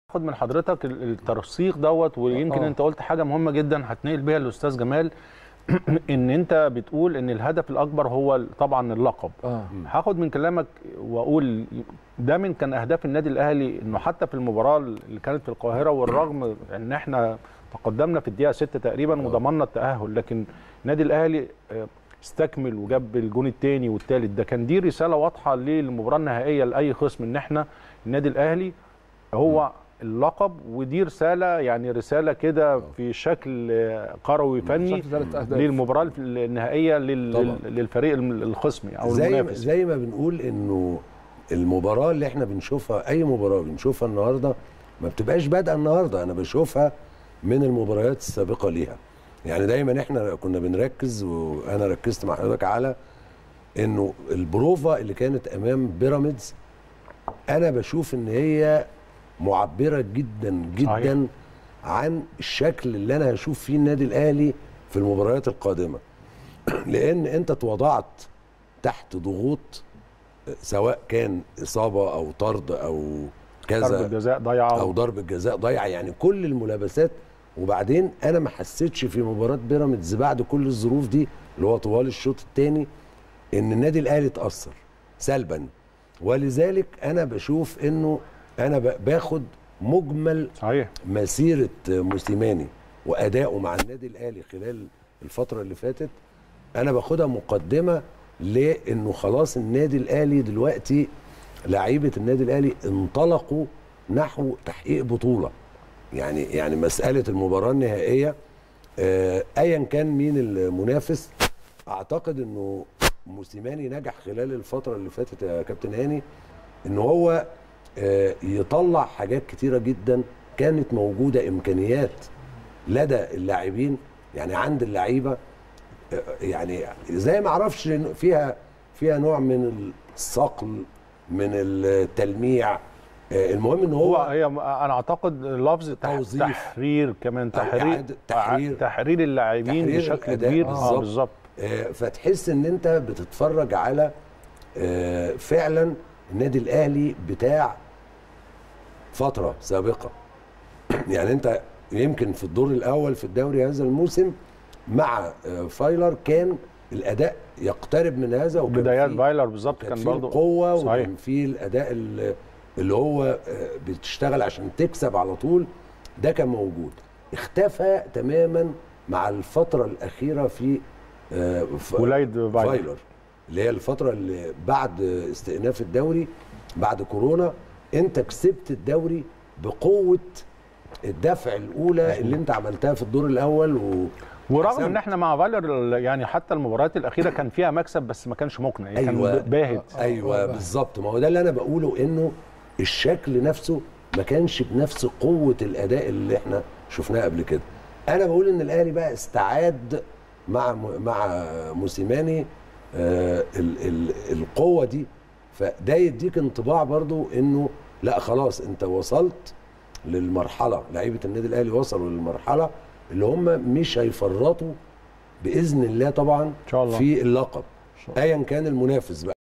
اخد من حضرتك ال- الترسيخ دوت ويمكن آه. انت قلت حاجه مهمه جدا هتنقل بيها الاستاذ جمال ان انت بتقول ان الهدف الاكبر هو ال- طبعا اللقب اه هاخد من كلامك واقول ده من كان اهداف النادي الاهلي انه حتى في المباراه اللي كانت في القاهره والرغم ان احنا تقدمنا في الدقيقه 6 تقريبا وضمننا التاهل لكن النادي الاهلي آه، استكمل وجاب الجون الثاني والثالث ده كان دي رساله واضحه للمباراه النهائيه لاي خصم ان احنا النادي الاهلي هو اللقب ودي رساله يعني رساله كده في شكل آه، كروي فني شكل ثلاث أهداف. للمباراه النهائيه لل- طبعاً. للفريق الخصمي او زي ما- المنافس زي ما بنقول انه المباراه اللي احنا بنشوفها اي مباراه بنشوفها النهارده ما بتبقاش بادئه النهارده انا بشوفها من المباريات السابقه ليها يعني دايما احنا كنا بنركز وانا ركزت مع حضرتك على انه البروفا اللي كانت امام بيراميدز انا بشوف ان هي معبره جدا جدا عن الشكل اللي انا هشوف فيه النادي الاهلي في المباريات القادمه لان انت اتوضعت تحت ضغوط سواء كان اصابه او طرد او ضربه كذا جزاء ضيعه او ضربه جزاء ضايعه يعني كل الملابسات وبعدين انا ما حسيتش في مباراه بيراميدز بعد كل الظروف دي اللي هو طوال الشوط الثاني ان النادي الاهلي اتاثر سلبا ولذلك انا بشوف انه انا ب- باخد مجمل صحيح مسيره موسيماني وادائه مع النادي الاهلي خلال الفتره اللي فاتت انا باخدها مقدمه لانه خلاص النادي الاهلي دلوقتي لعيبه النادي الاهلي انطلقوا نحو تحقيق بطوله يعني يعني مساله المباراه النهائيه آه، ايا كان مين المنافس اعتقد انه موسيماني نجح خلال الفتره اللي فاتت يا كابتن هاني ان هو آه، يطلع حاجات كتيره جدا كانت موجوده امكانيات لدى اللاعبين يعني عند اللعيبه آه، يعني زي ما اعرفش إن فيها فيها نوع من الصقل من التلميع آه، المهم ان هو هو هي انا اعتقد لفظ تح- توظيف. تحرير كمان تحرير إعادة- تحرير. تحرير اللاعبين تحرير بشكل الأداء كبير بالظبط. اه بالظبط آه، فتحس ان انت بتتفرج على آه، فعلا النادي الاهلي بتاع فتره سابقه يعني انت يمكن في الدور الاول في الدوري هذا الموسم مع آه، فايلر كان الاداء يقترب من هذا وكان بدايات في- بايلر بالظبط كان كان في برضه القوه صحيح وكان في الاداء ال- اللي هو آه، بتشتغل عشان تكسب على طول ده كان موجود اختفى تماما مع الفتره الاخيره في آه، ف- ولايد بايلر فايلر اللي هي الفتره اللي بعد استئناف الدوري بعد كورونا انت كسبت الدوري بقوه الدفع الاولى اللي انت عملتها في الدور الاول و ورغم حسام. ان احنا مع فايلر يعني حتى المباريات الاخيره كان فيها مكسب بس ما كانش مقنع يعني أيوة. كان باهت ايوه بالظبط ما هو ده اللي انا بقوله انه الشكل نفسه ما كانش بنفس قوه الاداء اللي احنا شفناه قبل كده انا بقول ان الاهلي بقى استعاد مع مع موسيماني آه ال ال القوه دي فده يديك انطباع برضو انه لا خلاص انت وصلت للمرحله لعيبه النادي الاهلي وصلوا للمرحله اللي هم مش هيفرطوا باذن الله طبعا ان شاء الله في اللقب ايا كان المنافس بقى